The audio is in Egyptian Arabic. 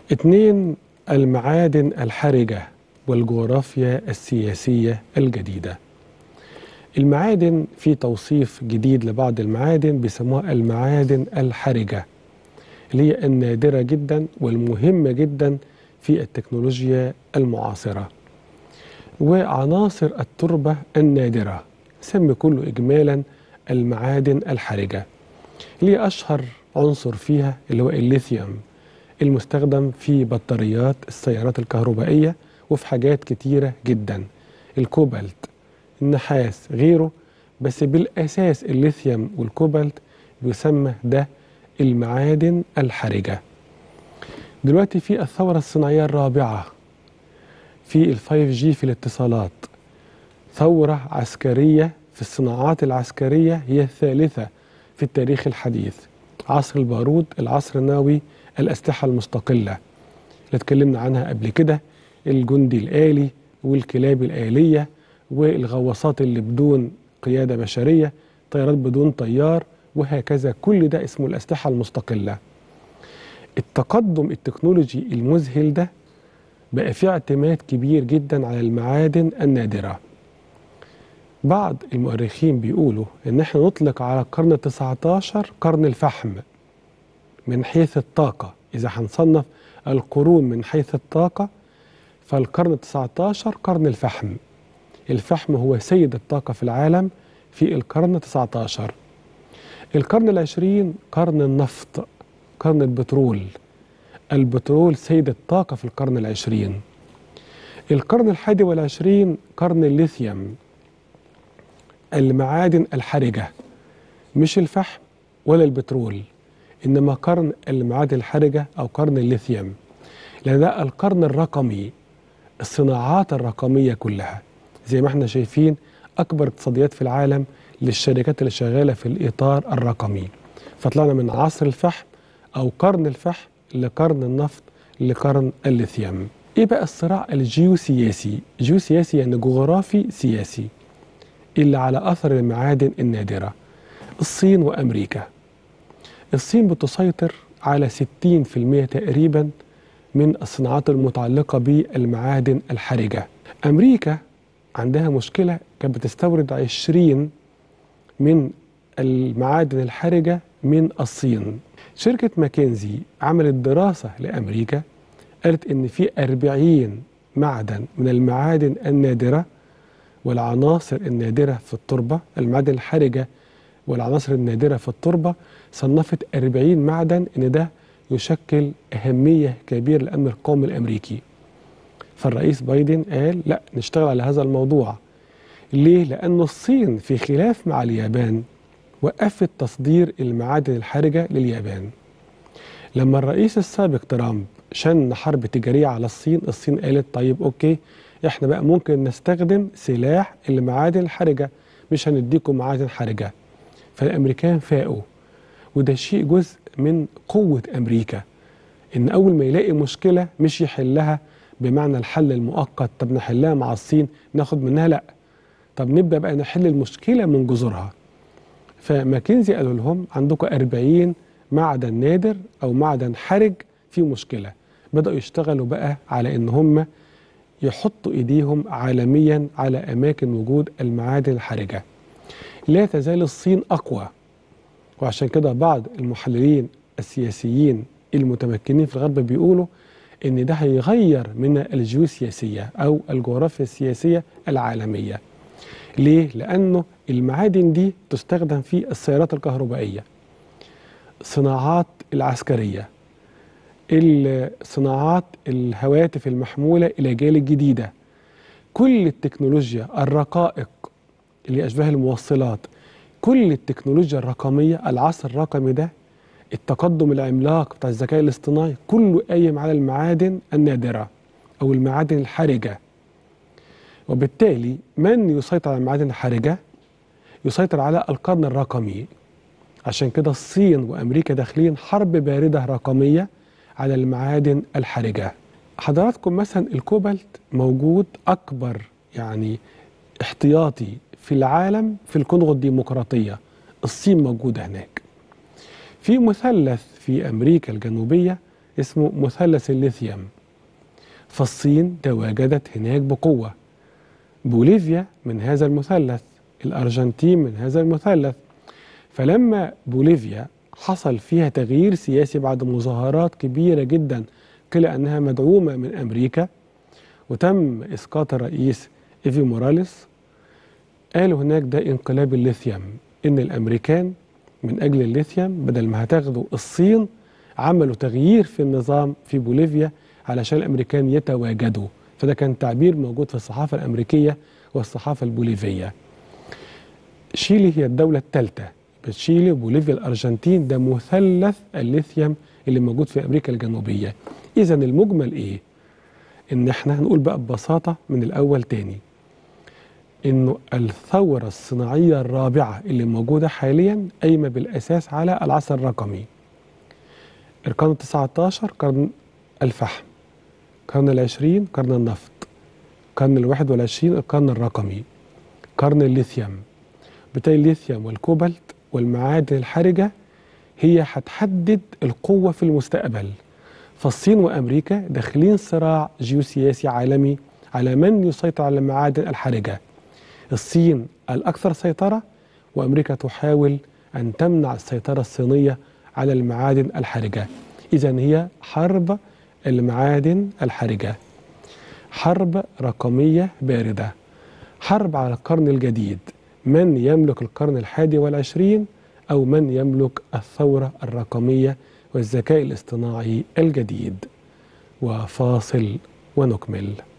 اتنين المعادن الحرجة والجغرافيا السياسية الجديدة المعادن في توصيف جديد لبعض المعادن بيسموها المعادن الحرجة اللي هي النادرة جدا والمهمة جدا في التكنولوجيا المعاصرة وعناصر التربة النادرة سمي كله إجمالا المعادن الحرجة اللي هي أشهر عنصر فيها اللي هو الليثيوم المستخدم في بطاريات السيارات الكهربائية وفي حاجات كتيرة جدا الكوبالت النحاس غيره بس بالأساس الليثيوم والكوبالت بيسمى ده المعادن الحرجة دلوقتي في الثورة الصناعية الرابعة في الفايف جي في الاتصالات ثورة عسكرية في الصناعات العسكرية هي الثالثة في التاريخ الحديث عصر البارود العصر النووي الأسلحة المستقلة اللي اتكلمنا عنها قبل كده الجندي الآلي والكلاب الآلية والغواصات اللي بدون قيادة بشرية طيارات بدون طيار وهكذا كل ده اسمه الأسلحة المستقلة التقدم التكنولوجي المذهل ده بقى فيه اعتماد كبير جدا على المعادن النادرة بعض المؤرخين بيقولوا ان احنا نطلق على القرن ال19 قرن الفحم من حيث الطاقة إذا هنصنف القرون من حيث الطاقة فالقرن ال19 قرن الفحم الفحم هو سيد الطاقة في العالم في القرن ال19 القرن العشرين قرن النفط قرن البترول البترول سيد الطاقة في القرن العشرين القرن الحادي والعشرين قرن الليثيوم المعادن الحرجة مش الفحم ولا البترول إنما قرن المعادن الحرجة أو قرن الليثيوم لأن ده القرن الرقمي الصناعات الرقمية كلها زي ما احنا شايفين أكبر اقتصاديات في العالم للشركات اللي شغالة في الإطار الرقمي فطلعنا من عصر الفحم أو قرن الفحم لقرن النفط لقرن الليثيوم إيه بقى الصراع الجيوسياسي جيوسياسي يعني جغرافي سياسي اللي على أثر المعادن النادرة الصين وأمريكا الصين بتسيطر على 60% تقريبا من الصناعات المتعلقة بالمعادن الحرجة أمريكا عندها مشكلة كانت بتستورد 20 من المعادن الحرجة من الصين شركة ماكنزي عملت دراسة لأمريكا قالت إن في 40 معدن من المعادن النادرة والعناصر النادرة في التربة المعادن الحرجة والعناصر النادرة في التربة صنفت 40 معدن إن ده يشكل أهمية كبيرة للأمن القومي الأمريكي فالرئيس بايدن قال لا نشتغل على هذا الموضوع ليه؟ لأن الصين في خلاف مع اليابان وقفت تصدير المعادن الحرجة لليابان لما الرئيس السابق ترامب شن حرب تجارية على الصين الصين قالت طيب أوكي احنا بقى ممكن نستخدم سلاح المعادن الحرجة مش هنديكم معادن حرجة فالأمريكان فاقوا وده شيء جزء من قوة أمريكا إن أول ما يلاقي مشكلة مش يحلها بمعنى الحل المؤقت طب نحلها مع الصين ناخد منها لأ طب نبدأ بقى نحل المشكلة من جذورها فماكنزي قالوا لهم عندكم 40 معدن نادر أو معدن حرج فيه مشكلة بدأوا يشتغلوا بقى على إن هم يحطوا إيديهم عالميا على أماكن وجود المعادن الحرجة لا تزال الصين أقوى وعشان كده بعض المحللين السياسيين المتمكنين في الغرب بيقولوا ان ده هيغير من الجيوسياسيه او الجغرافيا السياسيه العالميه. ليه؟ لانه المعادن دي تستخدم في السيارات الكهربائيه. صناعات العسكريه. صناعات الهواتف المحموله الى الاجيال الجديده. كل التكنولوجيا الرقائق اللي اشباه الموصلات كل التكنولوجيا الرقميه العصر الرقمي ده التقدم العملاق بتاع الذكاء الاصطناعي كله قايم على المعادن النادرة أو المعادن الحرجة وبالتالي من يسيطر على المعادن الحرجة يسيطر على القرن الرقمي عشان كده الصين وأمريكا داخلين حرب باردة رقمية على المعادن الحرجة حضراتكم مثلا الكوبالت موجود أكبر يعني احتياطي في العالم في الكونغو الديمقراطية الصين موجودة هناك في مثلث في أمريكا الجنوبية اسمه مثلث الليثيوم فالصين تواجدت هناك بقوة بوليفيا من هذا المثلث الأرجنتين من هذا المثلث فلما بوليفيا حصل فيها تغيير سياسي بعد مظاهرات كبيرة جدا قيل أنها مدعومة من أمريكا وتم إسقاط الرئيس إيفي موراليس قالوا هناك ده انقلاب الليثيوم إن الأمريكان من أجل الليثيوم بدل ما هتاخدوا الصين عملوا تغيير في النظام في بوليفيا علشان الأمريكان يتواجدوا فده كان تعبير موجود في الصحافة الأمريكية والصحافة البوليفية شيلي هي الدولة الثالثة تشيلي وبوليفيا الأرجنتين ده مثلث الليثيوم اللي موجود في أمريكا الجنوبية إذا المجمل إيه؟ إن إحنا هنقول بقى ببساطة من الأول تاني إنه الثورة الصناعية الرابعة اللي موجودة حاليا قايمة بالأساس على العصر الرقمي القرن التسعة عشر قرن الفحم القرن العشرين قرن النفط القرن الواحد والعشرين القرن الرقمي قرن الليثيوم بالتالي الليثيوم والكوبالت والمعادن الحرجة هي هتحدد القوة في المستقبل فالصين وأمريكا داخلين صراع جيوسياسي عالمي على من يسيطر على المعادن الحرجة الصين الأكثر سيطرة وأمريكا تحاول أن تمنع السيطرة الصينية على المعادن الحرجة إذا هي حرب المعادن الحرجة حرب رقمية باردة حرب على القرن الجديد من يملك القرن الحادي والعشرين أو من يملك الثورة الرقمية والذكاء الاصطناعي الجديد وفاصل ونكمل